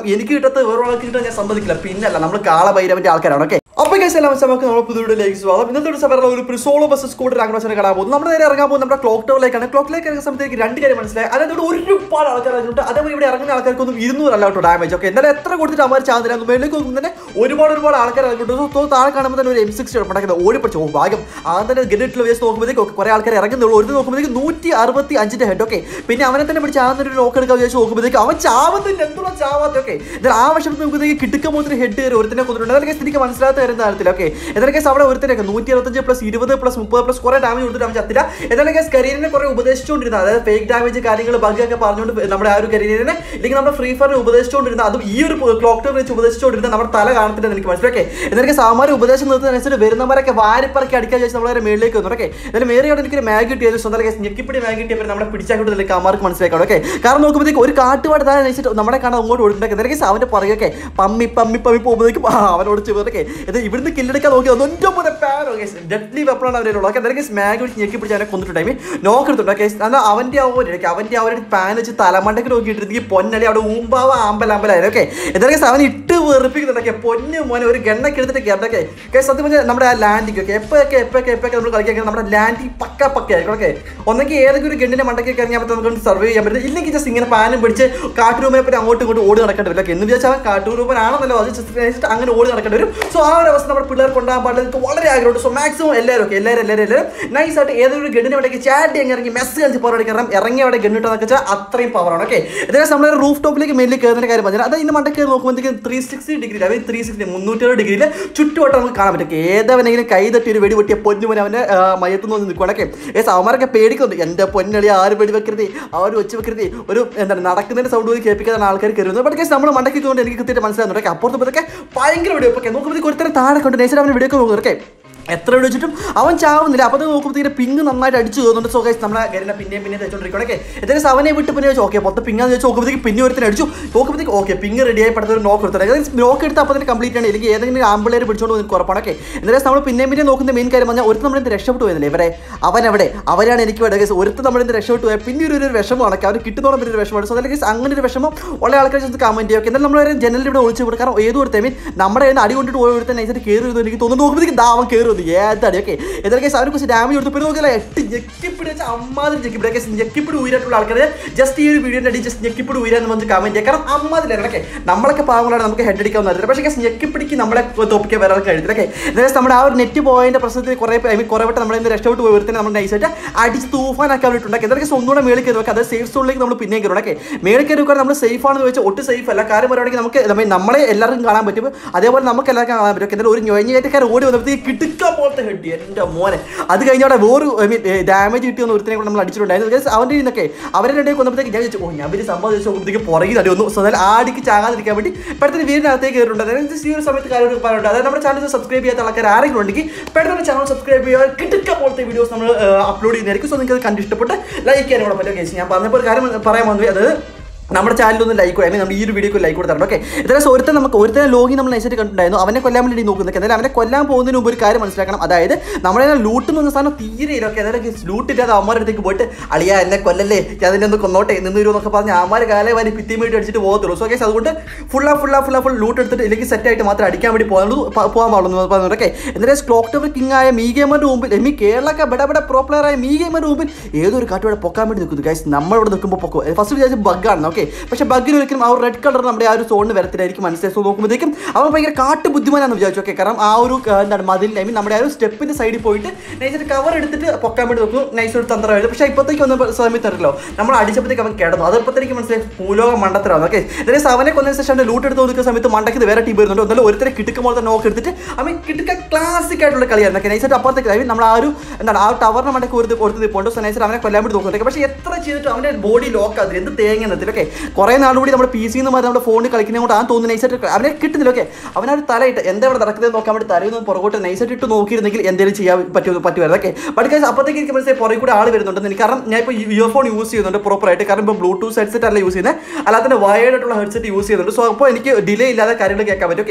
എനിക്ക് കിട്ടത്ത് വേറെ ആൾക്ക് കിട്ടാൻ ഞാൻ സമ്മതിക്കില്ല പിന്നല്ല നമ്മൾ കാളഭൈരവന്റെ ആൾക്കാരാണ് ഓക്കെ അപ്പൊ കേസ് എല്ലാം നമുക്ക് നമ്മൾ പുതിയ ലേക്ക് സ്വാഗതം ഇന്നത്തെ ദിവസം പറയുന്ന ഒരു പ്രിസോളോ ബസ് സ്കൂട്ടർ റാങ്ക് കാണാൻ പോകും നമ്മുടെ നേരെ ഇറങ്ങാൻ പോകും നമ്മുടെ ക്ലോക്ക് ടവറിലേക്കാണ് ക്ലോക്കിലേക്ക് ഇറങ്ങുന്ന സമയത്തേക്ക് രണ്ട് കാര്യം മനസ്സിലായി അതായത് ഇവിടെ ഒരുപാട് ആൾക്കാർ ഇറങ്ങിയിട്ട് അതേപോലെ ഇവിടെ ഇറങ്ങുന്ന ആൾക്കാർക്കൊന്നും ഇരുന്നൂറല്ല കേട്ടോ ഡാമേജ് ഓക്കെ എന്നാലും എത്ര കൊടുത്തിട്ട് അവർ ചാന്നില്ല മേളിലേക്ക് നോക്കുമ്പോൾ തന്നെ ഒരുപാട് ഒരുപാട് ആൾക്കാർ ഇറങ്ങിയിട്ട് സോ താഴെ കാണുമ്പോൾ തന്നെ ഒരു എം സിക്സ് പണ്ടാക്കുന്നത് ഓടിപ്പിച്ചു ഓ ഭാഗ്യം ആദ്യം തന്നെ ഗെറ്റിൽ വേസ്റ്റ് നോക്കുമ്പോഴത്തേക്ക് കുറെ ആൾക്കാർ ഇറങ്ങുന്നുള്ളൂ ഒരു നോക്കുമ്പോഴത്തേക്ക് നൂറ്റി അറുപത്തി അഞ്ചിന്റെ ഹെഡ് ഓക്കെ പിന്നെ അവനെ തന്നെ പിടിച്ച് ആദ്യം ഒരു നോക്ക് എടുക്കാൻ വിചാരിച്ച് നോക്കുമ്പോഴത്തേക്ക് അവൻ ചാവുന്നില്ല എന്തുള്ള ചാവാത്ത ഓക്കെ എന്നാൽ ആ വർഷം നോക്കുമ്പോഴത്തേക്ക് കിട്ടുമ്പോൾ ഹെഡ് കയറി ഒരുത്തിനെ കൊന്നിട്ടുണ്ട് അതൊക്കെ എനിക്ക് മനസ്സിലാത്ത വരുന്ന കാര്യത്തിൽ ഓക്കെ എന്തൊക്കെ അവിടെ ഒരുത്തരൊക്കെ നൂറ്റി അറുപത്തഞ്ച് പ്ലസ് ഇരുപത് പ്ലസ് മുപ്പത് പ്ലസ് കുറെ ഡാമേജ് കൊടുത്തിട്ട് അവൻ ചത്തില്ല എന്തൊക്കെ കരിയറിനെ കുറെ ഉപദേശിച്ചുകൊണ്ടിരുന്ന അതായത് ഫേക്ക് ഡാമേജ് കാര്യങ്ങൾ ബഗ്ഗൊക്കെ പറഞ്ഞുകൊണ്ട് നമ്മുടെ ആ ഒരു കരിയറിനെ ഇല്ലെങ്കിൽ നമ്മുടെ ഫ്രീ ഫയറിനെ ഉപദേശിച്ചുകൊണ്ടിരുന്ന അതും ഈ ഒരു ക്ലോക്ക് ടവർ വെച്ച് ഉപദേശിച്ചുകൊണ്ടിരുന്ന നമ്മുടെ തല കാണത്തില്ലെന്ന് എനിക്ക് മനസ്സിലായി ഓക്കെ എന്തൊക്കെ സാമാന്യ ഉപദേശം നിർത്തുന്നതനുസരിച്ച് വരുന്നവരൊക്കെ വാരിപ്പറക്കി അടിക്കാൻ ചോദിച്ചാൽ നമ്മളെ മേളിലേക്ക് വന്നു ഓക്കെ എന്നാലും മേറിയോടെ എനിക്കൊരു മാഗ് കിട്ടിയത് സ്വന്തം കേസ് ഞെക്കിപ്പിടി മാഗ് കിട്ടിയപ്പോൾ നമ്മുടെ പിടിച്ചാൽ നിൽക്കുക അമാർക്ക് മനസ്സിലാക്കണം ഓക്കെ കാരണം നോക്കുമ്പോഴത്തേക്ക് ഒരു കാട്ടുപാട് താഴെ നയിച്ചിട്ട് നമ്മളെ കാണാൻ അങ്ങോട്ട് ഓടിണ്ടാക്കി എന്തൊക്കെ അവന്റെ പുറകെ പമ്മി പമ്മി പമ്മി പോകുമ്പോഴേക്കും ആ, അവനോട് ചെറുതൊക്കെ ഇത് ഇവിടുന്ന് കില്ലെടുക്കാൻ നോക്കി ഒന്നൊറ്റ പോലെ പാരോ കേസ് ഡെഡ്ലി വെപ്പണാണ് അവരുള്ളത് ഓക്കെ എന്തൊക്കെ സ്മാഗ് വെച്ച് ഞെക്കി പിടിച്ച് അവനെ കൊന്നിട്ട് ടൈമിൽ നോക്കെടുത്തുണ്ട് കേസ് എന്നാൽ അവന്റെ ആ ഒരു ഇടയ്ക്ക് അവന്റെ ആ ഒരു പാൻ വെച്ച് തലമണ്ടയ്ക്ക് നോക്കിയിട്ടിരുന്നെങ്കിൽ പൊന്നലി അവിടെ ഊമ്പാവ ആമ്പലാമ്പലായിരുന്നു ഓക്കെ എന്തൊക്കെ അവൻ ഇട്ട് വെറുപ്പിക്കുന്നുണ്ടൊക്കെ പൊന്ന് മോനെ ഒരു ഗണ്ണൊക്കെ എടുത്തിട്ട് കേട്ടൊക്കെ കേസ് സത്യം പറഞ്ഞാൽ നമ്മുടെ ആ ലാൻഡിങ് ഒക്കെ എപ്പോഴൊക്കെ എപ്പോഴൊക്കെ എപ്പോഴൊക്കെ നമ്മൾ കളിക്കാൻ നമ്മുടെ ലാൻഡിങ് പക്ക പക്ക ആയിരിക്കും ഓക്കെ ഒന്നെങ്കിൽ ഏതെങ്കിലും ഒരു ഗണ്ണിന്റെ മണ്ടയ്ക്ക് ഇറങ്ങിയാൽ പറ്റും നമുക്ക് സർവേ ചെയ്യാൻ പറ്റും ഇല്ലെങ്കിൽ ജസ്റ്റ് ഇങ്ങനെ പാനും പിടിച്ച് കാട്ടുരൂപനെ പറ്റി അങ്ങോട്ടും ഇങ്ങോട്ടും ഓടി നടക്കേണ്ടി വരും ഓക്കെ എന്ന് വിചാരിച്ചാൽ അവൻ കാട്ടുരൂപനാണെന്നല്ലോ അത് just വെച്ചിട്ട് അങ്ങനെ ഓടി നടക്കേണ്ടി വരും സോ ആ ഒരു അവസ്ഥ നമ്മുടെ പിള്ളേർ കൊണ്ടുപോകാൻ പാടില്ല എനിക്ക് വളരെ ആഗ്രഹമുണ്ട് സോ മാക്സിമം എല്ലാവരും ഒക്കെ എല്ലാവരും എല്ലാവരും എല്ലാവരും നൈസ് ആയിട്ട് ഏതൊരു ഗണ്ണിന്റെ ഇവിടേക്ക് ചാറ്റി അങ്ങ് ഇറങ്ങി മെസ്സ് കളിച്ച് പോരാടി കാരണം ഇറങ്ങി അവിടെ ഗണ്ണിട്ടെന്നൊക്കെ വെച്ചാൽ അത്രയും പവറാണ് ഓക്കെ ഇതേ നമ്മൾ റൂഫ് ടോപ്പിലേക്ക് മേലിൽ കയറുന്ന കാര്യം പറഞ്ഞാൽ അത് ഇതിന്റെ മണ്ടയ്ക്ക് നോക്കുമ്പോഴത്തേക്ക് ത്രീ സിക്സ്റ്റി ഡിഗ്രി അതായത് ത്രീ സിക്സ്റ്റി മുന്നൂറ്റി ഡിഗ്രിയിൽ ചുറ്റുവട്ടം നമുക്ക് കാണാൻ പറ്റും ഏതവനെങ്കിലും കൈ തട്ടി ഒരു വെടി പൊട്ടിയ പൊന്നുമോനെ അവന്റെ മയത്തു നിന്ന് നിൽക്കുകയൊക്കെ ഏസ് അവന്മാരൊക്കെ പേടിക്കുന്നുണ്ട് എൻ്റെ പൊന്നളി ആര് വെടി വെക്കരുത് ആ ഒരു വെച്ച് വെക്കരുത് ഒരു എന്താണ് നടക്കുന്നതിന്റെ സൗണ്ട് പോലും കേൾപ്പിക്കാതെ ആൾക്കാർ കയറുന്നത് ബട്ട് കേസ് നമ്മൾ മണ്ടയ്ക്ക് കൊണ്ട് എനിക്ക് കൃത്യമായിട്ട് മനസ്സിലാകുന്നുണ്ട് ഓക്കെ അപ്പുറത്ത് ഇതൊക്കെ ഭയങ്കര വെടി വെപ്പൊക്കെ നോക്കുമ്പോഴത്തേക്ക് ഒരുത്തരം താഴെ കൊണ്ട് നേച്ചർ അവന് വെടിയൊക്കെ നോക്കുന്നു ഓക്കെ എത്ര വെടി വെച്ചിട്ടും അവൻ ചാവുന്നില്ല അപ്പോൾ നോക്കുമ്പോഴത്തേക്ക് പിങ് നന്നായിട്ട് അടിച്ചു കയറുന്നുണ്ട് സോ ഗൈസ് നമ്മളെ ഗരനെ പിന്നെയും പിന്നെ തെച്ചോണ്ടിരിക്കണം ഓക്കെ എന്തായാലും അവനെ വിട്ട് പിന്നെ വെച്ചു ഓക്കെ പത്ത് പിങ്ങാന്ന് വെച്ച് നോക്കുമ്പോഴത്തേക്ക് പിന്നെ ഒരുത്തിന് അടിച്ചു നോക്കുമ്പോഴത്തേക്ക് ഓക്കെ പിങ് റെഡി ആയി പെടുത്ത ഒരു നോക്ക് എടുത്തത് അതായത് നോക്ക് എടുത്ത് അപ്പോൾ തന്നെ കംപ്ലീറ്റ് ആണ് ഇല്ലെങ്കിൽ ഏതെങ്കിലും ആമ്പിളേർ പിടിച്ചോണ്ട് എനിക്ക് ഉറപ്പാണ് ഓക്കെ എന്തായാലും നമ്മൾ പിന്നെയും പിന്നെ നോക്കുന്ന മെയിൻ കാര്യം പറഞ്ഞാൽ ഒരുത്ത് നമ്മളിന്ന് രക്ഷപ്പെട്ടു പോയതല്ലേ ഇവരെ അവൻ എവിടെ അവരാണ് എനിക്ക് വേണ്ടത് ഗൈസ് ഒരുത്ത് നമ്മളിന്ന് രക്ഷപ്പെട്ടു പോയാൽ പിന്നെ ഒരു ഒരു വിഷമമാണ് അവർ കിട്ടുന്നോളം പിന്നെ ഒരു വിഷമമാണ് സോ അല്ലെങ്കിൽ അങ്ങനെ ഒരു വിഷമം ഉള്ള ആൾക്കാർ ചെന്ന് കമന്റ് ചെയ്യും എന്നാലും നമ്മൾ ജനലിൽ ഇവിടെ ഒളിച്ചു വിടും കാരണം ഏത് ഒരു മീൻ നമ്മുടെ കയ്യിൽ നിന്ന് അടി കൊണ്ടിട്ട് പോയി ഒരുത്തൻ നൈസായിട്ട് കയറി വരുന്നു എനിക്ക് തോന്നുന്നു നോക്കുമ്പോഴത്തേക്ക് ദാവൻ കയറി വന്നു ഏതടി ഓക്കെ ഏതൊക്കെ അവരെ കുറിച്ച് ഡാമേജ് കൊടുത്തു പിന്നെ നോക്കില്ല എട്ട് ഞെക്കിപ്പിടി വെച്ചാൽ അമ്മാതിരി ഞെക്കിപ്പിടി ഒക്കെ ഞെക്കിപ്പിടി ഉയരായിട്ടുള്ള ആൾക്കാർ ജസ്റ്റ് ഈ ഒരു വീഡിയോൻ്റെ അടി ജസ്റ്റ് ഞെക്കിപ്പിടി ഉയരാന്ന് പറഞ്ഞ് കമന്റ് ചെയ്യാം കാരണം അമ്മാതിരി ഓക്കെ നമ്മളൊക്കെ പാവങ്ങളാണ് നമുക്ക് ഹെഡ് അടിക്കാൻ അറിയില്ല പക്ഷേ guys, ഞെക്കിപ്പിടിക്ക് നമ്മളെ തോപ്പിക്കാൻ വരാൻ കഴിയില്ല ഓക്കെ എന്തായാലും നമ്മുടെ ആ ഒരു നെറ്റ് പോയതിന്റെ പ്രശ്നത്തിൽ കുറേ ഐ മീൻ കുറേ വട്ടം നമ്മൾ ഇന്ന് രക്ഷപ്പെട്ട് പോയി ഒരുത്തന്നെ നമ്മൾ നൈസായിട്ട് അടിച്ച് തൂഫാനാക്കാൻ വേണ്ടിയിട്ടുണ്ടാക്കി എന്തൊക്കെ ഒന്നുകൂടെ മേളിൽ കയറി വെക്കാം അത് സേഫ് സോണിലേക്ക് നമ്മൾ പിന്നെയും കയറും ഓക്കെ മേളിൽ കയറി വെക്കാൻ നമ്മൾ സേഫ് ആണെന്ന് വെച്ചാൽ ഒട്ടും സേഫ് അല്ല കാര്യം പറയുകയാണെങ്കിൽ നമുക്ക് I mean, നമ്മളെ എല്ലാവർക്കും കാണാൻ പറ്റും അതേപോലെ നമുക്ക് എല്ലാവർക്കും കാണാൻ പറ്റും എന്തായാലും ഒരു ഞൊഞ്ഞേറ്റക്കാരൻ ഓടി വന്നപ്പോഴത്തേക്ക് കിടുക്കാൻ പോലത്തെ ഹെഡ് എൻ്റെ മോനെ അത് കഴിഞ്ഞവിടെ വേറെ ഐ മീൻ ഡാമേജ് കിട്ടിയ ഒരുത്തിനെ കൂടെ നമ്മൾ അടിച്ചിട്ടുണ്ടായിരുന്നു Guys, അവൻ്റെ നിന്നൊക്കെ അവരുടെ ഇടയിൽ കൊന്നപ്പോഴത്തേക്ക് ഞാൻ ചോദിച്ചു ഓ ഞാൻ വലിയ സംഭവം ചോദിച്ചു നോക്കുമ്പോഴത്തേക്ക് പുറകിൽ അടി വന്നു സോ അതായത് ആടിക്ക് ചാകാതിരിക്കാൻ വേണ്ടി പെട്ടെന്ന് വീടിനകത്തേക്ക് കയറിയിട്ടുണ്ട് അതായത് ഈ ഒരു സമയത്ത് കാര്യം പറയാനുണ്ട് അതായത് നമ്മുടെ ചാനൽ സബ്സ്ക്രൈബ് ചെയ്യാത്ത ആൾക്കാർ ആരെങ്കിലും ഉണ്ടെങ്കിൽ പെട്ടെന്ന് ചാനൽ സബ്സ്ക്രൈബ് ചെയ്യുക കിട്ടുക പോലത്തെ വീഡിയോസ് നമ്മൾ അപ്ലോഡ് ചെയ്യുന്നതായിരിക്കും സോ നിങ്ങൾക്ക് അത് കണ്ട് ഇഷ്ടപ്പെട്ട് ലൈക്ക് ചെയ്യാനും കൂടെ പറ്റും കേസ് ഞാൻ പറഞ്ഞപ്പോൾ ഒരു കാര്യം പറയാൻ വന്നു അതായത് നമ്മുടെ ചാനലൊന്ന് ലൈക്ക് കൊടുക്കുക നമ്മൾ ഈ ഒരു വീഡിയോക്ക് ലൈക്ക് കൊടുത്തിട്ടുണ്ട് ഓക്കെ ഇത്രയും ഒരുത്തൻ നമുക്ക് ഒരുത്തനെ ലോഗി നമ്മൾ നൈസായിട്ട് കണ്ടിട്ടുണ്ടായിരുന്നു അവനെ കൊല്ലാൻ വേണ്ടി നോക്കുന്നത് എന്തായാലും അവനെ കൊല്ലാൻ പോകുന്നതിന് മുമ്പ് ഒരു കാര്യം മനസ്സിലാക്കണം അതായത് നമ്മളെ ലൂട്ട് എന്ന സാധനം തീരെ ഇല്ല ഓക്കെ അതായത് ലൂട്ട് ഇല്ലാതെ അമ്മമാരുടെ അടുത്തേക്ക് പോയിട്ട് അളിയാ എന്നെ കൊല്ലല്ലേ ഞാൻ അതിനെ ഒന്ന് കൊന്നോട്ടെ നിന്ന് വരും എന്നൊക്കെ പറഞ്ഞ് അമ്മമാർ കാലേ വാരി ഭിത്തിയും വേണ്ടി അടിച്ചിട്ട് പോകത്തുള്ളൂ സോ കേസ് അതുകൊണ്ട് ഫുള്ളാ ഫുള്ളാ ഫുള്ളാ ഫുൾ ലൂട്ട് എടുത്തിട്ട് ഇല്ലെങ്കിൽ സെറ്റ് ആയിട്ട് മാത്രം അടിക്കാൻ വേണ്ടി പോകുന്നത് പോകാൻ പാടുള്ളൂ പറഞ്ഞു ഓക്കെ എന്നിട്ട് ക്ലോക്ക് ടവർ കിങ് ആയ മീ ഗെയിമറിന്റെ മുമ്പിൽ എമ്മി കേരളക്ക ബെട ബെട പ്രോ പ്ലെയർ ആയ മീ ഗെയിമറിന്റെ മുമ്പിൽ ഏതൊരു കാട്ടുവിടെ പൊക്കാൻ വേണ്ടി നിൽക്കുന്നു ഗൈസ് നമ്മളിവിടെ നിൽക്കുമ്പോൾ പൊക്കും ഫസ്റ്റ് വിചാരിച്ച ബഗ്ഗാണ് ഓക്കെ പക്ഷേ ബഗ്ഗിന് ഒരിക്കലും ആ ഒരു റെഡ് കളർ നമ്മുടെ ആ ഒരു സോണിന് വരത്തില്ലായിരിക്കും മനസ്സിലായി സോ നോക്കുമ്പോഴത്തേക്കും അവൻ ഭയങ്കര കാട്ട് ബുദ്ധിമാനാണെന്ന് വിചാരിച്ചു ഓക്കെ കാരണം ആ ഒരു ആ, എന്താണ് മതിൽ ഐ മീൻ നമ്മുടെ ആ ഒരു സ്റ്റെപ്പിന്റെ സൈഡിൽ പോയിട്ട് നൈസായിട്ട് കവർ എടുത്തിട്ട് പൊക്കാൻ വേണ്ടി നോക്കും നൈസ് ഒരു തന്ത്രമായിരുന്നു പക്ഷേ ഇപ്പോഴത്തേക്ക് വന്ന സമയത്ത് അറിയല്ലോ നമ്മൾ അടിച്ചപ്പോഴത്തേക്ക് അവൻ കിടന്നു അതപ്പോഴത്തേക്ക് മനസ്സിലായി ഭൂലോകം മണ്ടത്തരാണ് ഓക്കെ അതായത് അവനെ കൊന്നതിന് ശേഷം അവൻ്റെ ലൂട്ട് എടുത്ത് നോക്കുന്ന സമയത്ത് മണ്ടയ്ക്ക് ഇത് വേറെ ടീം വരുന്നുണ്ട് എന്നാലും ഒരുത്തരെ കിട്ടുമ്പോൾ നോക്ക് എടുത്തിട്ട് അവൻ കിട്ടുക ക്ലാസിക് ആയിട്ടുള്ള കളിയായിരുന്നു ഓക്കെ നൈസായിട്ട് അപ്പുറത്തേക്ക് ഐ മീൻ നമ്മൾ ആ ഒരു എന്താണ് ആ ടവറിന് മണ്ടയ്ക്ക് ഒരു കൊടുത്ത് പോണ്ട് സോ നൈസായിട്ട് അവനെ കൊല്ലാൻ വേണ്ടി നോക്കുന്നുണ്ട് പക്ഷേ എത്ര ചെയ്തിട്ട് അവൻ്റെ ബോഡി ലോക്ക് ആകുന്നത് എന്ത് തേങ്ങ എന്നത്തിൽ ഓക്കെ കുറേ നാളുകൂടി നമ്മുടെ പി സിന്ന് മാറി നമ്മുടെ ഫോണിൽ കളിക്കുന്നത് കൊണ്ട് ആ തോന്നുന്നു നൈസായിട്ട് അവനെ കിട്ടുന്നില്ല ഓക്കെ അവനൊരു തലയിട്ട് എന്താ ഇവിടെ നടക്കുന്നത് നോക്കാൻ വേണ്ടി തലയിൽ നിന്ന് പുറകോട്ട് നൈസായിട്ട് ഇട്ട് നോക്കിയിരുന്നെങ്കിൽ എന്തെങ്കിലും ചെയ്യാൻ പറ്റുമോ പറ്റുമായിരുന്നു ഓക്കെ ബട്ട് ഗൈസ് അപ്പോഴത്തേക്ക് എനിക്ക് മനസ്സിലായി പുറകെ കൂടെ ആൾ വരുന്നുണ്ടെന്ന് എനിക്ക് കാരണം ഞാൻ ഇപ്പോൾ ഇയർഫോൺ യൂസ് ചെയ്യുന്നുണ്ട് പ്രോപ്പറായിട്ട് കാരണം ഇപ്പോൾ ബ്ലൂടൂത്ത് ഹെഡ്സെറ്റ് അല്ല യൂസ് ചെയ്യുന്നത് അല്ലാതെ തന്നെ വയേർഡ് ആയിട്ടുള്ള ഹെഡ്സെറ്റ് യൂസ് ചെയ്യുന്നുണ്ട് സോ അപ്പോൾ എനിക്ക് ഡിലേ ഇല്ലാതെ കാര്യങ്ങൾ കേൾക്കാൻ പറ്റും ഓക്കെ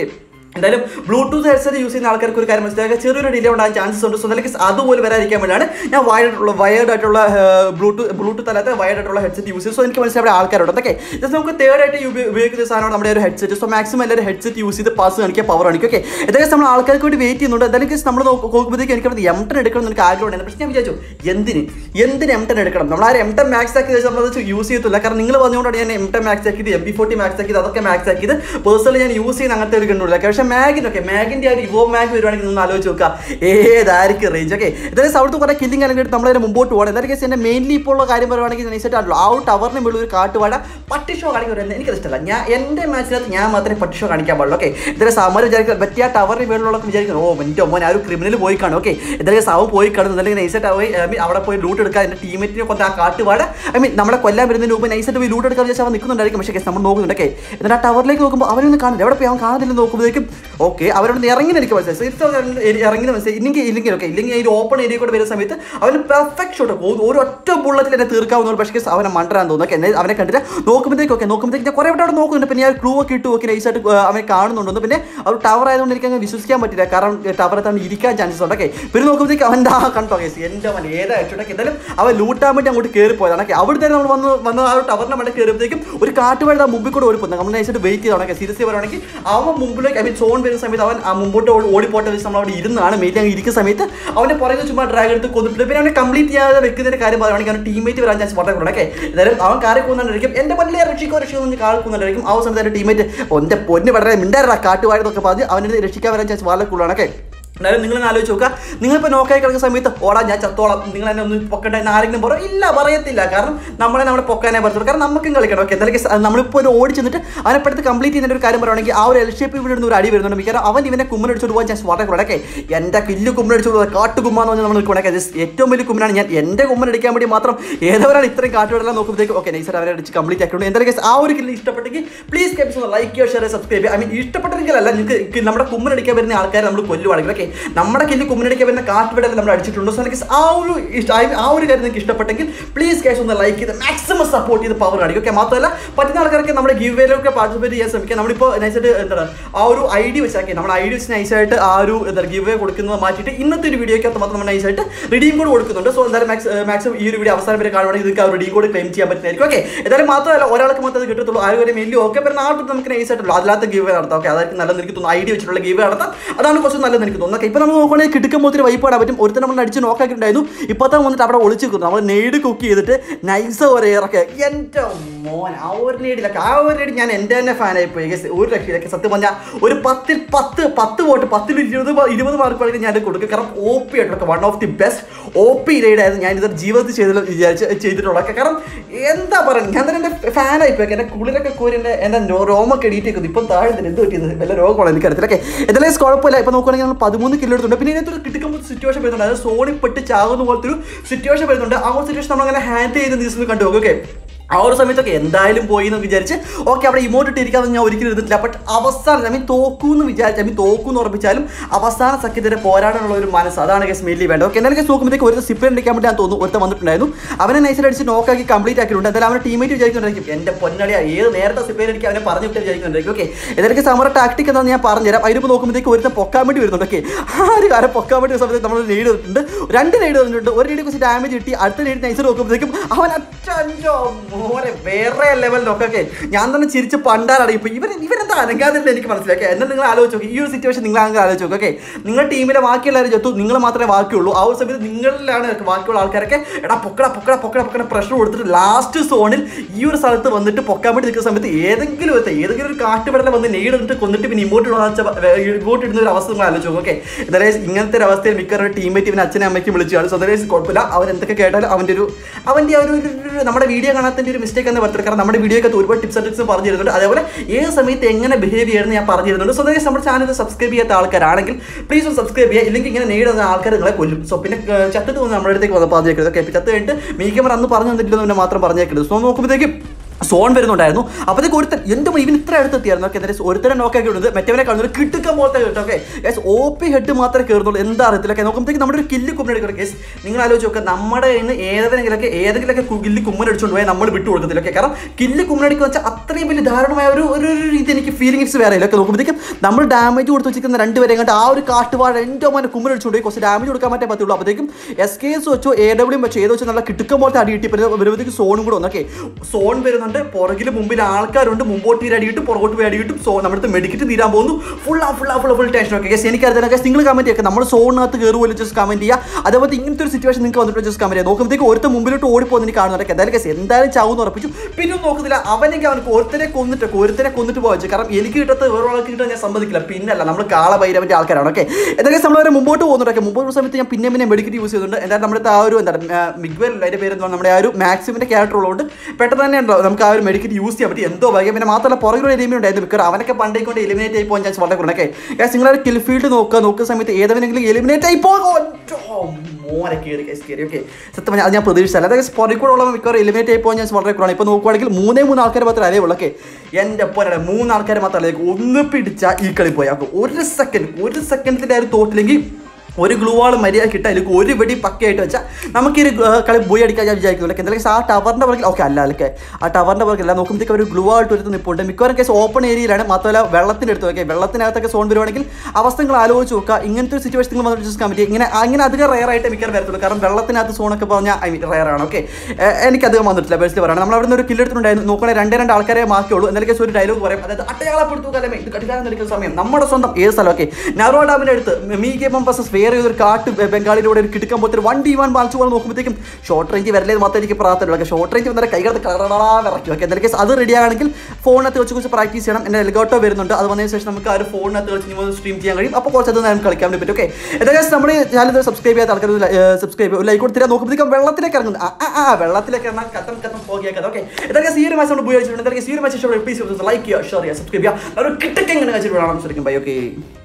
എന്തായാലും ബ്ലൂടൂത്ത് ഹെഡ്സെറ്റ് യൂസ് ചെയ്യുന്ന ആൾക്കാർക്ക് ഒരു കാര്യം മനസ്സിലാക്കുക ചെറിയൊരു ഡിലേ ഉണ്ടാകാൻ ചാൻസസ് ഉണ്ട് സോ നിലയ്ക്ക് അതുപോലെ വരാതിരിക്കാൻ വേണ്ടിയാണ് ഞാൻ വയർഡായിട്ടുള്ള വയർഡ് ആയിട്ടുള്ള ബ്ലൂടൂത്ത് ബ്ലൂടൂത്ത് അല്ലാത്ത വയർഡ് ആയിട്ടുള്ള ഹെഡ്സെറ്റ് യൂസ് ചെയ്യും സോ എനിക്ക് മനസ്സിലായ ആൾക്കാരുണ്ട് ഓക്കെ ജസ്റ്റ് നമുക്ക് തേർഡ് ആയിട്ട് ഉപ- ഉപയോഗിക്കുന്ന സാധനമാണ് നമ്മുടെ ഒരു ഹെഡ്സെറ്റ് സോ മാക്സിമം എല്ലാവരും ഹെഡ്സെറ്റ് യൂസ് ചെയ്ത് പാസ് കാണിക്കുക പവർ കാണിക്കുക ഓക്കെ എന്തായാലും നമ്മൾ ആൾക്കാർക്ക് വേണ്ടി വെയിറ്റ് ചെയ്യുന്നുണ്ട് എന്തായാലും guys നമ്മൾ നോക്ക് നോക്കുമ്പോഴത്തേക്ക് എനിക്ക് അവിടെ എം ടെൻ എടുക്കണം എന്ന് എനിക്ക് ആഗ്രഹമുണ്ടായിരുന്നു പക്ഷേ ഞാൻ വിചാരിച്ചു എന്തിന് എന്തിന് എം ടെൻ എടുക്കണം നമ്മൾ ആ എം ടെൻ മാക്സ് ആക്കി നമ്മൾ യൂസ് ചെയ്യത്തില്ല കാരണം നിങ്ങൾ പറഞ്ഞുകൊണ്ടാണ് ഞാൻ എം ടെൻ മാക്സ് ആക്കിയത് എം ബി ഫോർട്ടി മാക്സ് ആക്കിയത് അതൊക്കെ മാക്സ് ആക്കിയത് പേഴ്സണലി ഞാൻ യൂസ് ചെയ്യുന്ന അങ്ങനത്തെ ഒരു കണ്ടുപിടില്ല പക്ഷേ മാഗിനൊക്കെ മാഗിൻ്റെ ആ ഒരു ഇവോ മാഗ് വരുവാണെങ്കിൽ നിങ്ങൾ ആലോചിച്ച് നോക്കുക ഏതായിരിക്കും റേഞ്ച് ഓക്കെ എന്തായാലും അവിടുത്തെ കുറേ കില്ലിംഗ് അല്ലെങ്കിൽ നമ്മളതിന് മുമ്പോട്ട് പോകണം എന്തായാലും കേസ് എൻ്റെ മെയിൻലി ഇപ്പോൾ ഉള്ള കാര്യം പറയുവാണെങ്കിൽ നൈസായിട്ട് ആണല്ലോ ആ ഒരു ടവറിന് മുകളിൽ ഒരു കാട്ടുവാട പട്ടി ഷോ കാണിക്കുന്നത് എനിക്ക് ഇഷ്ടമല്ല ഞാൻ എൻ്റെ മാച്ചിനകത്ത് ഞാൻ മാത്രമേ പട്ടി ഷോ കാണിക്കാൻ പാടുള്ളൂ ഓക്കെ എന്തായാലും സമരം വിചാരിക്കുന്നത് പറ്റിയ ടവറിന് മുകളിലുള്ള വിചാരിക്കുന്നു ഓ എൻ്റെ മോൻ ആ ഒരു ക്രിമിനൽ പോയി കാണും ഓക്കെ എന്തായാലും സാവ് പോയി കാണുന്നു അല്ലെങ്കിൽ നൈസായിട്ട് പോയി ഐ മീൻ അവിടെ പോയി ലൂട്ട് എടുക്കാൻ എൻ്റെ ടീമേറ്റിനെ കൊണ്ട് ആ കാട്ടുവാട ഐ മീൻ നമ്മളെ കൊല്ലാൻ വരുന്നതിന് മുമ്പ് നൈസായിട്ട് പോയി ലൂട്ട് എടുക്കാൻ വിചാരിച്ചാൽ അവൻ നിൽക്കുന്നുണ്ടായിരിക്കും പക്ഷേ നമ്മൾ നോക്കുന്നുണ്ട് ഓക്കെ എന്നിട്ട് ആ ടവറിലേക്ക് നോക്കുമ്പോൾ അവനൊന്നും കാണില്ല എവിടെ പോയി അവൻ കാണുന്നില്ല നോക്കുമ്പോഴേക്കും ഓക്കെ അവരോട് ഇറങ്ങി എനിക്ക് മനസ്സിലായി തീർച്ചയായും ഇറങ്ങി മനസ്സിലായി ഇല്ലെങ്കിൽ ഇല്ലെങ്കിൽ ഓക്കെ ഇല്ലെങ്കിൽ ഈ ഓപ്പൺ ഏരിയ കൂടെ വരുന്ന സമയത്ത് അവന് പെർഫെക്റ്റ് ഷോട്ട് ഒരു ഒറ്റ ബുള്ളറ്റിൽ എന്നെ തീർക്കാവുന്ന പക്ഷേ അവനെ മണ്ടരാൻ തോന്നുന്നു ഓക്കെ എന്നാൽ അവനെ കണ്ടില്ല നോക്കുമ്പോഴത്തേക്ക് ഓക്കെ നോക്കുമ്പോഴത്തേക്ക് ഞാൻ കുറേ വട്ടം അവിടെ നോക്കുന്നുണ്ട് പിന്നെ ഞാൻ ക്ലൂ ഒക്കെ ഇട്ട് നോക്കി നൈസായിട്ട് അവനെ കാണുന്നുണ്ടെന്ന് പിന്നെ അവർ ടവർ ആയതുകൊണ്ട് എനിക്ക് അങ്ങ് വിശ്വസിക്കാൻ പറ്റില്ല കാരണം ടവർ തന്നെ ഇരിക്കാൻ ചാൻസസ് ഉണ്ട് ഓക്കെ പിന്നെ നോക്കുമ്പോഴത്തേക്ക് അവൻ്റെ ആ കണ്ടോ കേസ് എൻ്റെ അവൻ ഏതാ അയച്ചോട്ടെ എന്തായാലും അവൻ ലൂട്ടാൻ വേണ്ടി അങ്ങോട്ട് കയറി പോയതാണ് ഓക്കെ അവിടെ തന്നെ നമ്മൾ വന്ന് വന്ന് ആ ഒരു ടവറിൻ്റെ മണ്ടേ കയറിയപ്പോഴത്തേക്കും ഒരു കാട്ടുവഴുത മുമ്പിൽ കൂടെ ഓടിപ്പോകുന്നത് നമ്മൾ നൈസായിട്ട് വെയിറ്റ് ചെയ്താണ് ഓക്കെ സീരിയസ്ലി പറയുകയാണെങ്കിൽ അവൻ മുമ്പിലേക്ക് ഐ മീൻ സോൺ വരുന്ന സമയത്ത് അവൻ ആ മുമ്പോട്ട് ഓടി ഓടിപ്പോട്ടെ വെച്ച് നമ്മൾ അവിടെ ഇരുന്നാണ് മെയിൻ അങ്ങ് ഇരിക്കുന്ന സമയത്ത് അവൻ്റെ പുറകെ ചുമ്മാ ഡ്രാഗ് എടുത്ത് കൊന്നിട്ട് പിന്നെ അവനെ കംപ്ലീറ്റ് ചെയ്യാതെ വെക്കുന്നതിന്റെ കാര്യം പറയുകയാണെങ്കിൽ അവൻ ടീമേറ്റ് വരാൻ ചാൻസ് വളരെ കൂടുതൽ ഓക്കെ എന്തായാലും അവൻ കാറി പോകുന്നുണ്ടായിരിക്കും എൻ്റെ പല്ലിലെ രക്ഷിക്കോ രക്ഷിക്കോ എന്ന് കാൾ പോകുന്നുണ്ടായിരിക്കും ആ സമയത്ത് എൻ്റെ ടീമേറ്റ് എൻ്റെ പൊന്ന് വളരെ മിണ്ടാറാ കാട്ടുവാഴെന്നൊക്കെ പറഞ്ഞ് അവനെ രക്ഷിക്കാൻ വരാൻ ചാൻസ് വളരെ കൂടുതലാണ് ഓക്കെ എന്തായാലും നിങ്ങൾ ആലോചിച്ച് നോക്കുക നിങ്ങളിപ്പോൾ നോക്കായി കിടക്കുന്ന സമയത്ത് ഓടാ ഞാൻ ചത്തോളാം നിങ്ങൾ എന്നെ ഒന്ന് പൊക്കട്ടെ എന്ന് ആരെങ്കിലും പറയും ഇല്ല പറയത്തില്ല കാരണം നമ്മളെ നമ്മുടെ പൊക്കാനേ പറ്റത്തുള്ളൂ കാരണം നമുക്കും കളിക്കണം ഓക്കെ എന്തായാലും guys, നമ്മളിപ്പോൾ ഒരു ഓടി ചെന്നിട്ട് അവനെ പെടുത്ത് കംപ്ലീറ്റ് ചെയ്യുന്ന ഒരു കാര്യം പറയുകയാണെങ്കിൽ ആ ഒരു എൽ ഷേപ്പ് ഇവിടെ നിന്ന് ഒരു അടി വരുന്നുണ്ട് മിക്കവാറും അവൻ ഇവനെ കുമ്മനടിച്ചോണ്ട് പോകാൻ ചാൻസ് വളരെ കൂടുതൽ ഓക്കെ എൻ്റെ കില്ല് കുമ്മനടിച്ചോണ്ട് പോകുക കാട്ടു കുമ്മാന്ന് പറഞ്ഞാൽ നമ്മൾ നിൽക്കണേ ഏറ്റവും വലിയ കുമ്മനാണ് ഞാൻ എൻ്റെ കുമ്മനടിക്കാൻ വേണ്ടി മാത്രം ഏതവരാണ് ഇത്രയും കാട്ടുവിടെല്ലാം നോക്കുമ്പോഴത്തേക്ക് ഓക്കെ നൈസർ അവരെ അടിച്ച് കംപ്ലീറ്റ് ആക്കിയിട്ടുണ്ട് എന്തായാലും guys, ആ ഒരു കില്ല് ഇഷ്ടപ്പെട്ടെങ്കിൽ പ്ലീസ് കേസ് ലൈക്ക് ചെയ്യുക ഷെയർ സബ്സ്ക്രൈബ് ചെയ്യുക ഐ മീൻ ഇഷ്ടപ്പെട്ടെങ്കിലല്ല നിങ്ങൾക്ക് നമ്മുടെ കുമ്മനടിക്കാൻ വരുന്ന ആൾക്കാരെ നമ്മൾ കൊല്ലുവാണെങ്കിൽ ഓക്കെ നമ്മുടെ കില്ല് കുമ്മനടിക്കാൻ വരുന്ന കാട്ടുവിടൽ നമ്മൾ അടിച്ചിട്ടുണ്ട് സോ എനിക്ക് ആ ഒരു ഇഷ്ട- I mean, ആ ഒരു കാര്യം നിങ്ങൾക്ക് ഇഷ്ടപ്പെട്ടെങ്കിൽ പ്ലീസ് കേസ് ഒന്ന് ലൈക്ക് ചെയ്ത് മാക്സിമം സപ്പോർട്ട് ചെയ്ത് പവർ കാണിക്കും ഓക്കെ മാത്രമല്ല പറ്റുന്ന ആൾക്കാർക്ക് നമ്മുടെ ഗിവ് വേയിലൊക്കെ പാർട്ടിസിപ്പേറ്റ് ചെയ്യാൻ ശ്രമിക്കാം നമ്മളിപ്പോൾ നൈസായിട്ട് എന്താണ് ആ ഒരു ഐ ഡി വെച്ചാക്കി നമ്മുടെ ഐ ഡി വെച്ച് നൈസായിട്ട് ആ ഒരു എന്താ ഗിവ് വേ കൊടുക്കുന്നത് മാറ്റിയിട്ട് ഇന്നത്തെ ഒരു വീഡിയോക്കകത്ത് മാത്രം നമ്മൾ നൈസായിട്ട് റിഡീം കോഡ് കൊടുക്കുന്നുണ്ട് സോ എന്തായാലും മാക്സ് മാക്സിമം ഈ ഒരു വീഡിയോ അവസാനം വരെ കാണുവാണെങ്കിൽ നിങ്ങൾക്ക് ആ ഒരു റിഡീം കോഡ് ക്ലെയിം ചെയ്യാൻ പറ്റുന്നതായിരിക്കും ഓക്കെ എന്തായാലും മാത്രമല്ല ഒരാൾക്ക് മാത്രമേ അത് കിട്ടത്തുള്ളൂ ആരും വരെ മെയിൻലി ഓക്കെ പിന്നെ നാളെ തൊട്ട് നമുക്ക് നൈസായിട്ടുള്ളൂ അതിനകത്ത് ഗിവ് വേ നടത്താം ഓക്കെ അതായിരിക്കും നല്ലതെന്ന് എനിക്ക് തോന്നുന്നു ഐ ഡി വെച്ചിട്ടുള്ള ഗിവ് നടത്താം അതാണ് കുറച്ച് നല്ലതെന്ന് എനിക്ക് തോന്നുന്നു ഓക്കെ ഇപ്പോൾ നമ്മൾ നോക്കുകയാണെങ്കിൽ കിടക്കുമ്പോൾ ഒത്തിരി വൈപ്പാടാൻ പറ്റും ഒരുത്തരം നമ്മൾ അടിച്ച് നോക്കാക്കിയിട്ടുണ്ടായിരുന്നു ഇപ്പോഴത്തെ വന്നിട്ട് അവിടെ ഒളിച്ച് നിൽക്കുന്നു നമ്മൾ നെയ്ഡ് കുക്ക് ചെയ്തിട്ട് നൈസ് വരെ ഇറക്കുക എൻ്റെ മോൻ ആ ഒരു നെയ്ഡിലൊക്കെ ആ ഒരു നെയ്ഡ് ഞാൻ എൻ്റെ തന്നെ ഫാനായി പോയി Guys, ഒരു രക്ഷയിലൊക്കെ സത്യം പറഞ്ഞാൽ ഒരു പത്തിൽ പത്ത് പത്ത് വോട്ട് പത്തിൽ ഇരുപത് മാ- ഇരുപത് മാർക്ക് വേണമെങ്കിൽ ഞാൻ കൊടുക്കും കാരണം ഒ പി ആയിട്ടുള്ള one of the best O P റൈഡായിരുന്നു ഞാൻ ഇത് ജീവിതത്തിൽ ചെയ്ത വിചാരിച്ച് ചെയ്തിട്ടുള്ളതൊക്കെ കാരണം എന്താ പറയുക ഞാൻ തന്നെ എൻ്റെ ഫാനായി പോയി എൻ്റെ കുളിരൊക്കെ കോരി എൻ്റെ എൻ്റെ നോ- രോമൊക്കെ എണീറ്റേക്കുന്നു ഇപ്പം താഴെ തന്നെ എന്ത് പറ്റിയത് വല്ല രോഗമാണ് എനിക്കറിയത്തില്ല ഓക്കെ എന്തായാലും കുഴപ്പമില്ല ഇപ്പം നോക്കുകയാണെങ്കിൽ നമ്മൾ പതിമൂന്ന് കിലോ എടുത്തുണ്ട് പിന്നെ ഇതിനകത്ത് കിട്ടുമ്പോൾ സിറ്റുവേഷൻ വരുന്നുണ്ട് അതായത് സോണി പെട്ട് ചാകുന്ന പോലത്തെ ഒരു സിറ്റുവേഷൻ വരുന്നുണ്ട് ആ ഒരു സിറ്റുവേഷൻ നമ്മൾ അങ്ങനെ ഹാൻഡിൽ ചെയ്യുന്ന ദിവസം കണ്ടു ഓക്കെ ആ ഒരു സമയത്തൊക്കെ എന്തായാലും പോയി എന്ന് വിചാരിച്ച് ഓക്കെ അവിടെ ഇമോട്ട് ഇട്ടിരിക്കാമെന്ന് ഞാൻ ഒരിക്കലും ഇരുന്നിട്ടില്ല ബട്ട് അവസാനം ഐ മീൻ തോക്കൂന്ന് വിചാരിച്ചു ഐ മീൻ തോക്കൂന്ന് ഉറപ്പിച്ചാലും അവസാന സഖ്യത്തിൻ്റെ പോരാടാനുള്ള ഒരു മനസ്സ് അതാണ് കേസ് മെയിൻലി വേണ്ടത് ഓക്കെ എന്തായാലും കേസ് നോക്കുമ്പോഴത്തേക്ക് ഒരു സിപ്പർ അടിക്കാൻ വേണ്ടി ഞാൻ തോന്നുന്നു ഒരുത്ത വന്നിട്ടുണ്ടായിരുന്നു അവനെ നൈസിൽ അടിച്ച് നോക്കാക്കി കംപ്ലീറ്റ് ആക്കിയിട്ടുണ്ട് എന്തായാലും അവൻ്റെ ടീമേറ്റ് വിചാരിക്കുന്നുണ്ടായിരിക്കും എൻ്റെ പൊന്നളിയ ഏത് നേരത്തെ സിപ്പർ അടിക്കാൻ അവനെ പറഞ്ഞു വിട്ട് വിചാരിക്കുന്നുണ്ടായിരിക്കും ഓക്കെ എന്തായാലും സമര ടാക്ടിക് എന്താണെന്ന് ഞാൻ പറഞ്ഞുതരാം അതിനിപ്പോൾ നോക്കുമ്പോഴത്തേക്ക് ഒരുത്ത പൊക്കാൻ വേണ്ടി വരുന്നുണ്ട് ഓക്കെ ആ ഒരു കാര്യം പൊക്കാൻ വേണ്ടി വരുന്ന സമയത്ത് നമ്മൾ നെയ്ഡ് വന്നിട്ടുണ്ട് രണ്ട് നെയ്ഡ് വന്നിട്ടുണ്ട് ഒരു നെയ്ഡ് കുറച്ച് ഡാമേജ് കിട്ടി അടുത്ത നെയ്ഡ് നൈസ് നോക്കുമ്പോഴത്തേക്കും അവൻ അറ്റോ മോനെ വേറെ ലെവലിലൊക്കെ ഒക്കെ ഞാൻ തന്നെ ചിരിച്ച് പണ്ടാറാണ് ഇപ്പൊ ഇവർ ഇവരെന്താ അനങ്ങാതില്ല എനിക്ക് മനസ്സിലാക്കി എന്നാൽ നിങ്ങൾ ആലോചിച്ച് നോക്കി ഈ ഒരു സിറ്റുവേഷൻ നിങ്ങൾ അങ്ങനെ ആലോചിച്ച് നോക്കി ഓക്കെ നിങ്ങളുടെ ടീമിലെ ബാക്കിയുള്ളവരെ ചത്തു നിങ്ങൾ മാത്രമേ ബാക്കിയുള്ളൂ ആ ഒരു സമയത്ത് നിങ്ങളിലാണ് ബാക്കിയുള്ള ആൾക്കാരൊക്കെ എടാ പൊക്കട പൊക്കട പൊക്കട പൊക്കട പ്രഷർ കൊടുത്തിട്ട് ലാസ്റ്റ് സോണിൽ ഈ ഒരു സ്ഥലത്ത് വന്നിട്ട് പൊക്കാൻ വേണ്ടി നിൽക്കുന്ന സമയത്ത് ഏതെങ്കിലും ഒരു ഏതെങ്കിലും ഒരു കാട്ടുപടലെ വന്ന് നെയ്ഡ് ഇട്ടിട്ട് കൊന്നിട്ട് പിന്നെ ഇമോട്ട് ഇമോട്ട് ഇടുന്ന ഒരു അവസ്ഥ നിങ്ങൾ ആലോചിച്ച് നോക്കും ഓക്കെ എന്തായാലും ഇങ്ങനത്തെ ഒരു അവസ്ഥയിൽ മിക്കവാറും ടീമേറ്റ് ഇവനെ അച്ഛനെ അമ്മയ്ക്ക് വിളിച്ചാണ് സോ അതായത് കുഴപ്പമില്ല അവൻ എന്തൊക്കെ കേട്ടാലും അവൻ്റെ ഒരു അവൻ്റെ ആ ഒരു ഒരു- ഒരു- നമ്മുടെ വീഡിയോ കാണാത്തതിൻ്റെ ഒരു മിസ്റ്റേക്ക് എന്ന് പറ്റില്ല കാരണം നമ്മുടെ വീഡിയോക്ക് ഒരുപാട് ടിപ്സ് ആൻഡ് ട്രിക്സ് പറഞ്ഞു തരുന്നുണ്ട് അതേപോലെ ഏത് സമയത്ത് എങ്ങനെ ബിഹേവ് ചെയ്യണമെന്ന് ഞാൻ പറഞ്ഞു തരുന്നുണ്ട് സോ അതായത് നമ്മുടെ ചാനൽ സബ്സ്ക്രൈബ് ചെയ്യാത്ത ആൾക്കാരാണെങ്കിൽ പ്ലീസ് ഒന്ന് സബ്സ്ക്രൈബ് ചെയ്യുക ഇല്ലെങ്കിൽ ഇങ്ങനെ നേടുന്ന ആൾക്കാർ നിങ്ങളെ കൊല്ലും സോ പിന്നെ ഏർ, ചത്തിട്ട് വന്ന് നമ്മുടെ അടുത്തേക്ക് വന്ന് പറഞ്ഞേക്കരുത് ഓക്കെ ചത്ത് കഴിഞ്ഞിട്ട് മീക്കമർ അന്ന് പറഞ്ഞു തന്നിട്ടില്ലെന്ന് പിന്നെ മാത്രം പറഞ്ഞേക്കരുത് സോ നോക്കുമ്പോഴത്തേക്കും സോൺ വരുന്നുണ്ടായിരുന്നു അപ്പോഴത്തേക്ക് ഒരുത്തൻ എൻ്റെ ഇവൻ ഇത്ര അടുത്തെത്തിയായിരുന്നു ഓക്കെ എന്നിട്ട് ഒരുത്തരെ നോക്കാൻ കിട്ടുന്നത് മറ്റവനെ കാണുന്നത് കിട്ടുക്ക പോലത്തെ കിട്ടും okay guys O P head മാത്രമേ കയറുന്നുള്ളൂ എന്താ അറിയത്തില്ല ഓക്കെ നോക്കുമ്പോഴത്തേക്ക് നമ്മുടെ ഒരു കില്ല് കുമ്മനടിക്കണം കേസ് നിങ്ങൾ ആലോചിച്ച് നോക്കുക നമ്മുടെ ഇന്ന് ഏതെങ്കിലുമൊക്കെ ഏതെങ്കിലുമൊക്കെ കു- കില്ല് കുമ്മനടിച്ചുകൊണ്ട് പോയാൽ നമ്മൾ വിട്ടു കൊടുക്കത്തില്ല ഓക്കെ കാരണം കില്ല് കുമ്മനടിക്കുക വെച്ചാൽ അത്രയും വലിയ ധാരണമായ ഒരു ഒരു ഒരു രീതി എനിക്ക് ഫീലിങ്സ് വേറെ ഇല്ല ഓക്കെ നോക്കുമ്പോഴത്തേക്കും നമ്മൾ ഡാമേജ് കൊടുത്ത് വെച്ചിരിക്കുന്ന രണ്ടുപേരെ കണ്ട് ആ ഒരു കാട്ടുവാഴ എൻ്റെ മോനെ കുമ്മനടിച്ചുകൊണ്ട് പോയി കുറച്ച് ഡാമേജ് കൊടുക്കാൻ പറ്റേ പറ്റുള്ളൂ അപ്പോഴത്തേക്കും എസ് കെ എസ് വെച്ചോ എ ഡബ്ല്യൂ വെച്ചോ ഏത് വെച്ചോ നല്ല കിട്ടുക്കം പോലത്തെ അടി കിട്ടി വരുമ്പോഴത്തേക്ക് സോണും കൂടെ വന്നു ഓക്കെ സോൺ വരുന്നുണ്ട് പുറകിൽ മുമ്പിൽ ആൾക്കാരുണ്ട് മുമ്പോട്ട് ഒരു അടിയിട്ടും പുറകോട്ട് പോയി അടിയിട്ടും സോ നമ്മുടെ മെഡിക്കറ്റ് തീരാൻ പോകുന്നു ഫുൾ ആ ഫുൾ ആ ഫുൾ ഫുൾ ടെൻഷൻ ഒക്കെ ഗസ് എനിക്കറിയാം ഗസ് നിങ്ങൾ കമന്റ് ചെയ്യുക നമ്മൾ സോണിനകത്ത് കയറുമല്ലോ ജസ്റ്റ് കമന്റ് ചെയ്യുക അതേപോലെ ഇങ്ങനത്തെ ഒരു സിറ്റുവേഷൻ നിങ്ങൾക്ക് വന്നിട്ട് ജസ്റ്റ് കമന്റ് ചെയ്യുക നോക്കുമ്പോഴത്തേക്ക് ഒരുത്ത മുമ്പിലോട്ട് ഓടിപ്പോകുന്ന എനിക്ക് കാണുന്നുണ്ട് എന്തായാലും ഗസ് എന്തായാലും ചാവുന്ന് ഉറപ്പിച്ചു പിന്നെ ഒന്നും നോക്കുന്നില്ല അവനെങ്കിൽ അവനക്ക് ഒരുത്തനെ കൊന്നിട്ട് ഒരുത്തനെ കൊന്നിട്ട് പോകാൻ കാരണം എനിക്ക് കിട്ടത്ത് വേറെ ആൾക്ക് കിട്ടാൻ ഞാൻ സമ്മതിക്കില്ല പിന്നല്ല നമ്മൾ കാള ഭൈരവന്റെ ആൾക്കാരാണ് ഓക്കെ എന്തായാലും നമ്മൾ വരെ മുമ്പോട്ട് പോകുന്നുണ്ടൊക്കെ മുമ്പോട്ട് സമയത്ത് ഞാൻ പിന്നെ പിന്നെ മെഡിക്കറ്റ് യൂസ് ചെയ്തിട്ടുണ്ട് എന്തായാലും നമ്മുടെ ആ ഒരു എന്താണ് മിഗ്വൽ അതിന്റെ പേര് എന്താണ് നമ്മുടെ ആ ഒരു മാക്സിമിന്റെ ക്യാരക്ടർ ഉള്ളതുകൊണ്ട് പെട്ടെന്ന് തന്നെ ഉണ്ടോ നമുക്ക് ആ ഒരു മെഡിക്കറ്റ് യൂസ് ചെയ്യാൻ പറ്റി എന്തോ ഭാഗ്യം പിന്നെ മാത്രമല്ല പുറകിലൊരു എലിമി ഉണ്ടായിരുന്നു മിക്കവാറും അവനൊക്കെ പണ്ടേ കൊണ്ട് എലിമിനേറ്റ് ആയി പോകാൻ ചാൻസ് വളരെ കുറഞ്ഞൊക്കെ നിങ്ങൾ കിൽ ഫീൽഡ് നോക്കുക നോക്കുന്ന സമയത്ത് ഏതെങ്കിലും എലിമിനേറ്റ് ആയി പോകും മോനെ കയറി കേസ് കയറി ഓക്കെ സത്യം പറഞ്ഞാൽ അത് ഞാൻ പ്രതീക്ഷിച്ചല്ല അതായത് പുറകിൽ കൂടെ ഉള്ള മിക്കവാറും എലിമിനേറ്റ് ആയി പോകാൻ ചാൻസ് വളരെ കുറവാണ് ഇപ്പോൾ നോക്കുവാണെങ്കിൽ മൂന്നേ മൂന്ന് ആൾക്കാർ മാത്രമേ അതേ ഉള്ളൂ ഓക്കെ എൻ്റെ പോലെ മൂന്ന് ആൾക്കാർ മാത്രമല്ല ഒന്ന് പിടിച്ചാൽ ഈ കളി പോയി അപ്പോൾ ഒരു സെക്കൻഡ് ഒരു സെക്കൻഡിൻ്റെ ആ ഒരു തോട്ടില്ലെങ്കിൽ ഒരു ഗ്ലൂ വാൾ മര്യാദ കിട്ടാൻ അല്ലെങ്കിൽ ഒരു വെടി പക്കയായിട്ട് വെച്ചാൽ നമുക്ക് ഈ ഒരു ഏർ, കളി പോയി അടിക്കാൻ ഞാൻ വിചാരിക്കുന്നില്ല എന്തായാലും ആ ടവറിൻ്റെ പുറകിൽ ഓക്കെ അല്ല അല്ലേ ആ ടവറിൻ്റെ പുറകില്ല നോക്കുമ്പോഴത്തേക്ക് ഒരു ഗ്ലൂ ആയിട്ട് ഒരു നിൽപ്പുണ്ട് മിക്കവാറും കേസ് ഓപ്പൺ ഏരിയയിലാണ് മാത്രമല്ല വെള്ളത്തിൻ്റെ അടുത്ത് ഓക്കെ വെള്ളത്തിനകത്തൊക്കെ സോൺ വരുവാണെങ്കിൽ അവസ്ഥകൾ ആലോചിച്ച് നോക്കുക ഇങ്ങനത്തെ ഒരു സിറ്റുവേഷൻ നിങ്ങൾ വന്നിട്ട് ജസ്റ്റ് കമൻറ്റ് ഇങ്ങനെ അങ്ങനെ അധികം റയർ ആയിട്ട് മിക്കവാറും വരത്തുള്ളൂ കാരണം വെള്ളത്തിനകത്ത് സോണൊക്കെ പറഞ്ഞാൽ ഐ മീൻ റയർ ആണ് ഓക്കെ എനിക്കധികം വന്നിട്ടില്ല പേഴ്സണലി പറയുന്നത് നമ്മൾ അവിടെ നിന്ന് ഒരു കില്ലെടുത്തിട്ടുണ്ടായിരുന്നു നോക്കണേ രണ്ടേ രണ്ട് ആൾക്കാരെ മാക്കിയുള്ളൂ എന്നാലും കേസ് ഒരു ഡയലോഗ് പറയും അതായത് അട്ടയാളപ്പെടുത്തു കലമേ ഇത് കടിക്കാതെ നിൽക്കുന്ന സമയം നമ്മുടെ സ്വന്തം ഏത് സ്ഥലം ഓക്കെ നാരോ ഡാമിൻ്റെ അടുത്ത് മീ ഗെയിം ബസസ് വേറെ ഒരു കാട്ട് ബംഗാളിലൂടെ ഒരു കിടക്കാൻ പോലത്തെ ഒരു വൺ ഡി വൺ ബാലിച്ച് പോലെ നോക്കുമ്പോഴത്തേക്കും ഷോർട്ട് റേഞ്ച് വരలేదు മാത്രമേ എനിക്ക് പ്രാർത്ഥന ഓക്കെ ഷോർട്ട് റേഞ്ച് വന്നാൽ കൈകടത്ത് കളറാ വിറയ്ക്കും ഓക്കെ എന്തായാലും കേസ് അത് റെഡി ആണെങ്കിൽ ഫോണിനകത്ത് വെച്ച് കുറച്ച് പ്രാക്ടീസ് ചെയ്യണം എൻ്റെ എൽഗോട്ടോ വരുന്നുണ്ട് അത് വന്നതിന് ശേഷം നമുക്ക് ആ ഒരു ഫോണിനകത്ത് വെച്ച് ഇനി സ്ട്രീം ചെയ്യാൻ കഴിയും അപ്പോൾ കുറച്ച് അത് നമുക്ക് കളിക്കാൻ വേണ്ടി പറ്റും ഓക്കെ എന്തായാലും നമ്മുടെ ചാനൽ സബ്സ്ക്രൈബ് ചെയ്യാത്ത ആൾക്കാർ സബ്സ്ക്രൈബ് ലൈക്ക് കൊടുത്തിട്ട് നോക്കുമ്പോഴത്തേക്കും വെള്ളത്തിലേക്ക് ഇറങ്ങുന്നത് ആ ആ, ആ വെള്ളത്തിലേക്ക് ഇറങ്ങാൻ കത്തം കത്തം പോകിയാക്കാം ഓക്കെ എന്തായാലും ഈ ഒരു മാച്ച് നമ്മൾ ഉപയോഗിച്ചിട്ടുണ്ട് എന്തായാലും ഈ ഒരു മാച്ച് ഇഷ്ടപ്പെടും പ്ലീസ് ലൈക്ക് ചെയ്യുക ഷെയർ ചെയ്യുക സബ്സ്ക്രൈബ് ചെയ്യുക ഒരു കിട്ടൊക്കെ എങ്ങനെ വെച്ചിട്ട് വേണം ബൈ ഓക്കെ